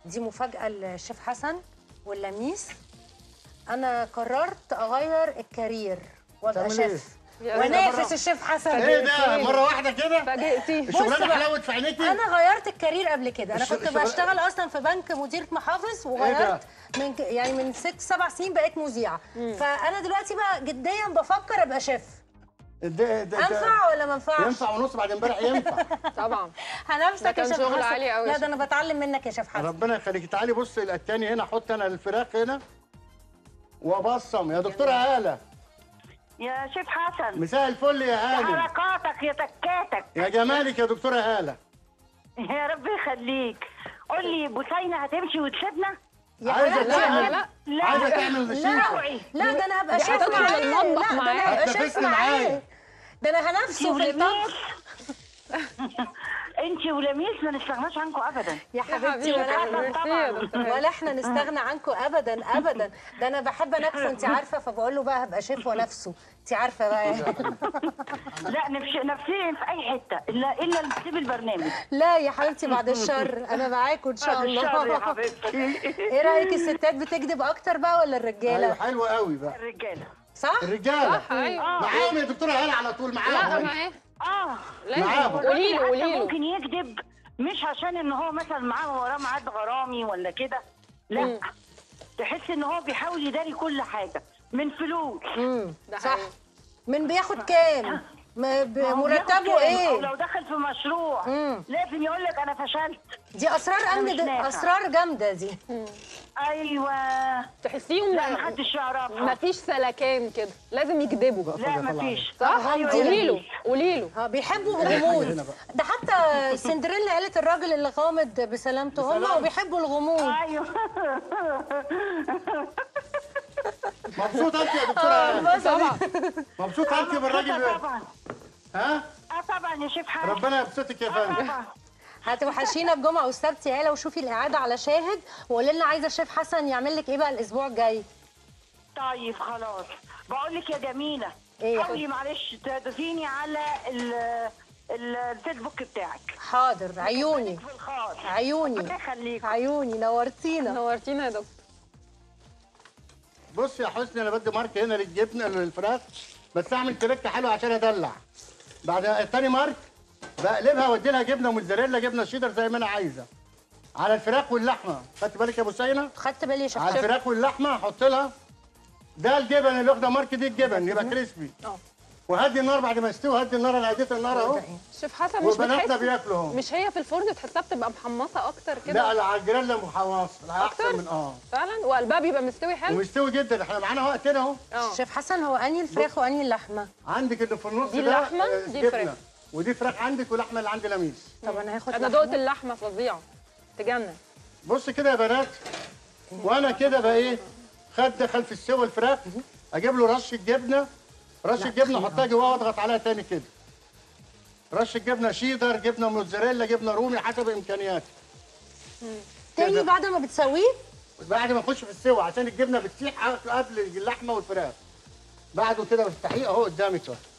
دي مفاجاه للشيف حسن واللميس انا قررت اغير الكارير وابقى تعمل إيه؟ شيف يا وانافس الشيف حسن ايه ده مره واحده كده فاجئتي الشغلانه بقى. حلاوه في عينيكي انا غيرت الكارير قبل كده انا الش- كنت الشغل- بشتغل اصلا في بنك مديره محافظ وغيرت من ك- يعني من ست سبع سنين بقيت مذيعه فانا دلوقتي بقى جديا بفكر ابقى شيف ده ده ده انفع ولا ما ينفعش ينفع ونص بعد امبارح ينفع طبعا هنفسك ده يا كان شيف شغل حسن عالي قوي لا يا ده انا بتعلم منك يا شيف حسن ربنا يخليك تعالي بص التاني هنا حط انا الفراخ هنا وابصم يا دكتوره هاله يا شيف حسن مساء الفل يا يا هانم حركاتك يا تكاتك يا جمالك يا دكتوره هاله يا رب يخليك قول لي بوسينة هتمشي وتسيبنا؟ يا عايزه حبيبتي تعمل لا لا عايزه تعمل نشيفه اوعي لا ده انا هبقى دي شيف هتدخل معاه المطبخ لا ده انا معاه. هبقى شيف هتنافسني معاه معاه. ده انا هنافسه في الطبخ انت ولميس ما نستغناش عنكم ابدا يا حبيبتي حبيبتي ولا ميرسي احنا يا دكتور هاني. ولا احنا نستغنى عنكم ابدا ابدا ده انا بحب انافسه انت عارفه فبقول له بقى هبقى شيف ونفسه انت عارفه بقى لا نفش... نفسيا في اي حته الا الا نسيب البرنامج لا يا حبيبتي بعد الشر انا معاكم ان شاء بعد الشر يا الله حبيبتي ايه رايك الستات بتكذب اكتر بقى ولا ايوه الرجاله حلوه قوي بقى الرجاله صح الرجاله صح ايوه معاهم يا دكتوره هاله على طول لا معاهم ما ايه اه لازم معاهم. قولي له حتى قولي له ممكن يكذب مش عشان ان هو مثلا معاه وراه ميعاد غرامي ولا كده لا تحس ان هو بيحاول يداري كل حاجه من فلوس امم ده صح حقيقي. من بياخد كام ما ب- ما هو بياخد مرتبه كام؟ او ايه لو دخل في مشروع مم. لازم يقول لك انا فشلت دي اسرار مش امن نافع. اسرار جامده دي ايوه تحسيهم لا محدش يعرفها ما فيش سلكان كده لازم يكذبوا لا مفيش صح أيوة يا قولي له لميس. قولي له اه بيحبوا هنا الغموض بقى. ده حتى سندريلا قالت الراجل اللي غامض بسلامته هم بسلامته. وبيحبوا الغموض ايوه مبسوطه انت يا دكتوره هاله طبعا مبسوطه انت بالراجل آه ده؟ طبعا ها اه طبعا يا شيف حاجه ربنا يبسطك يا آه فندم طبعا هتوحشينا الجمعه والسبت يا عيله وشوفي الاعاده على شاهد وقولي لنا عايزه الشيف حسن يعمل لك ايه بقى الاسبوع الجاي طيب خلاص بقول لك يا جميله إيه؟ حاولي معلش تضيفيني على ال- ال- الفيسبوك بتاعك حاضر عيوني في الخاص عيوني ربنا يخليك عيوني نورتينا نورتينا يا دكتور بص يا حسني انا بدي مارك هنا للجبنه للفراخ بس اعمل تركه حلوه عشان ادلع بعد التاني مارك بقلبها وادي لها جبنه موتزاريلا جبنه شيدر زي ما انا عايزه على الفراخ واللحمه خدت بالك يا ابو سينا خدت بالي يا شيف على حسن الفراخ واللحمه احط لها ده الجبن اللي واخده مارك دي الجبن يبقى كريسبي اه وهدي النار بعد ما يستوي هدي النار انا هديت النار اهو شيف حسن مش وبناتنا بتحس بياكلوا اهو مش هي في الفرن تحسها بتبقى محمصه اكتر لا كده لا على الجريلا محمص أكتر؟ احسن من اه فعلا وقلبها بيبقى مستوي حلو ومستوي جدا احنا معانا وقت هنا اهو اه شيف حسن هو انهي الفراخ وانهي اللحمه عندك اللي في النص دي ده اللحمة، آه، دي جبنة. الفراخ. ودي فراخ عندك ولحمه اللي عندي لميس طب انا هاخد انا لحمة. دقت اللحمه فظيعه تجنن بص كده يا بنات وانا كده بقى ايه خد خلف السوا الفراخ اجيب له رشه جبنه رشه جبنه احطها جواها واضغط عليها تاني كده رشه جبنه شيدر جبنه موتزاريلا جبنه رومي حسب امكانياتي تاني كده. بعد ما بتسويه بعد ما اخش في السوا عشان الجبنه بتسيح قبل اللحمه والفراخ بعده كده بفتحيه اهو قدامك اهو